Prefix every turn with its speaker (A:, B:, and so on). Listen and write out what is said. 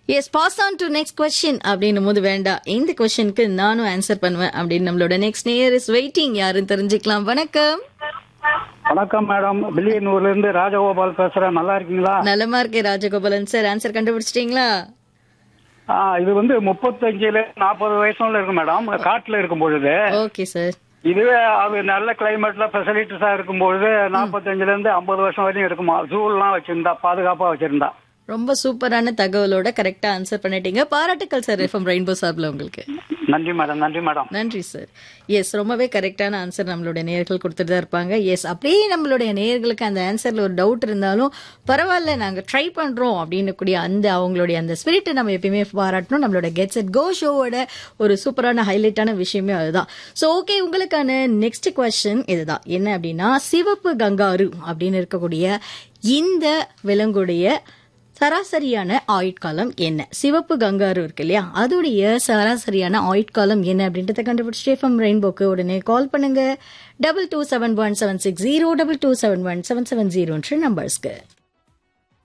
A: S pass on to next question அப்படின்னும் போது வேண்டாம் இந்த கொஸ்டினுக்கு நானும் ஆன்சர் பண்ணுவேன் அப்படின்னு நம்மளோட நெக்ஸ்ட் நேயர் இஸ் வெயிட்டிங் யாருன்னு தெரிஞ்சுக்கலாம் வணக்கம்
B: வணக்கம் மேடம் வில்லியனூர்ல இருந்து ராஜகோபால் பேசுறேன் நல்லா இருக்கீங்களா
A: நலமா இருக்கே ராஜகோபாலன் சார் ஆன்சர் கண்டுபிடிச்சிட்டீங்களா
B: ஆ, இது வந்து முப்பத்தஞ்சுல நாற்பது வயசுல இருக்கு மேடம் காட்டுல இருக்கும் பொழுது
A: ஓகே சார்
B: இதுவே அது நல்ல கிளைமேட்ல ஃபெசிலிட்டிஸா இருக்கும் பொழுது நாற்பத்தஞ்சுல இருந்து ஐம்பது வருஷம் வரையும் இருக்குமா ஜூல்லாம் வச்சிருந்தா பாதுகாப்பா வச்சிருந்தா
A: ரொம்ப சூப்பரான தகவலோட கரெக்டா ஆன்சர் பண்ணிட்டீங்க பாராட்டுக்கள் சார் எஃப்எம் ரெயின்போ சார்பில் உங்களுக்கு
B: நன்றி மேடம் நன்றி மேடம்
A: நன்றி சார் எஸ் ரொம்பவே கரெக்டான ஆன்சர் நம்மளுடைய நேயர்கள் கொடுத்துட்டு தான் இருப்பாங்க எஸ் அப்படியே நம்மளுடைய நேயர்களுக்கு அந்த ஆன்சர்ல ஒரு டவுட் இருந்தாலும் பரவாயில்ல நாங்க ட்ரை பண்றோம் அப்படின்னு கூடிய அந்த அவங்களுடைய அந்த ஸ்பிரிட்டை நம்ம எப்பயுமே பாராட்டணும் நம்மளோட கெட்ஸ் அட் கோ ஷோவோட ஒரு சூப்பரான ஹைலைட்டான விஷயமே அதுதான் ஸோ ஓகே உங்களுக்கான நெக்ஸ்ட் கொஸ்டின் இதுதான் என்ன அப்படின்னா சிவப்பு கங்காரு அப்படின்னு இருக்கக்கூடிய இந்த விலங்குடைய சராசரியான ஆயுட்காலம் என்ன சிவப்பு கங்காரு இருக்கு இல்லையா அதோடைய சராசரியான ஆயுட்காலம் என்ன அப்படின்றத கண்டுபிடிச்சிட்டு எஃப்எம் ரெயின்போக்கு உடனே கால் பண்ணுங்க double two seven one seven six zero double two seven one seven seven ஜீரோன்ற நம்பர்ஸ்க்கு